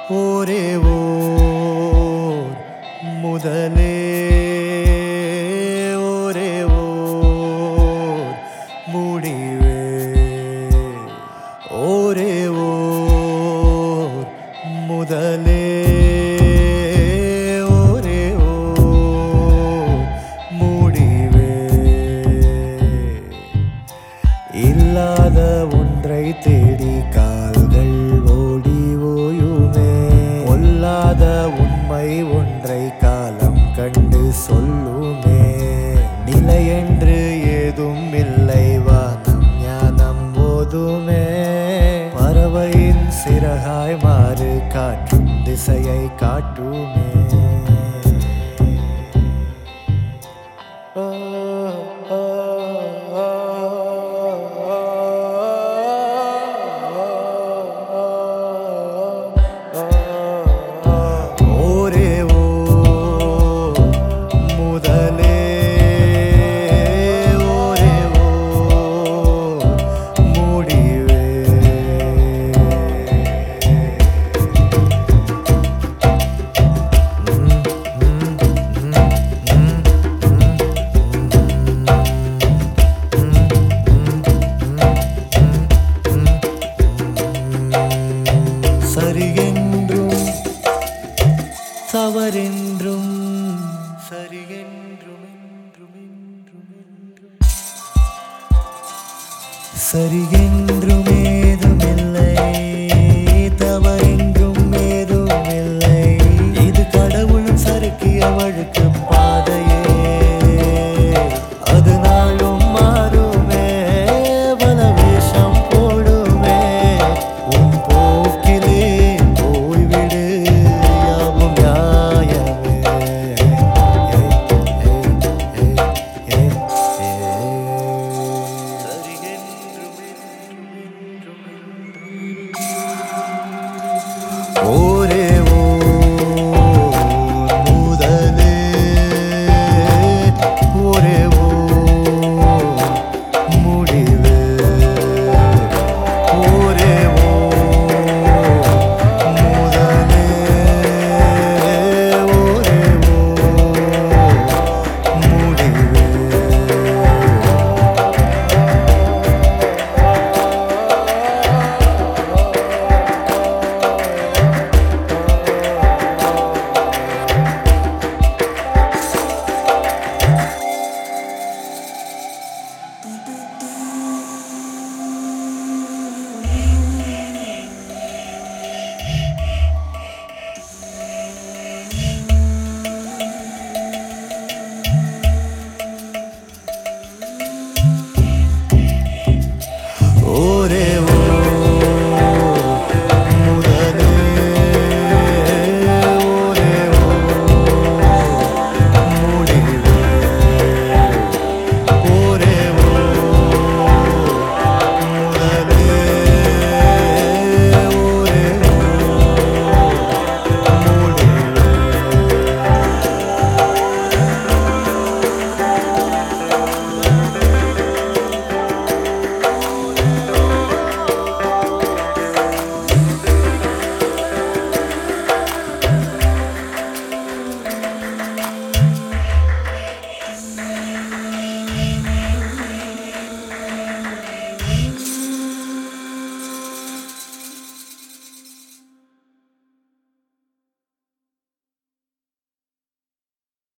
ஒரே ஓர் முதலே ஒரே ஓர் முடிவே ஒரே ஓர் முதலே ஒரே ஓர் முடிவே இல்லாத ஒன்றை தேடி கால்கள் ஓடி ஓயுமே பொல்லாத உண்மை ஒன்றை காலம் கண்டு சொல்லுமே நிலையென்று ஏதும் இல்லை வானம் ஞானம் போதுமே பறவையின் சிறகாய் மாறு காற்றும் திசையை காட்டுமே ஒரே ஓர் முதலே ஒரே ஓர் முடிவே சரியென்றும் தவறென்றும் சரியென்றும் என்றும் என்றும் என்றும் சரியென்றும் ஏதோ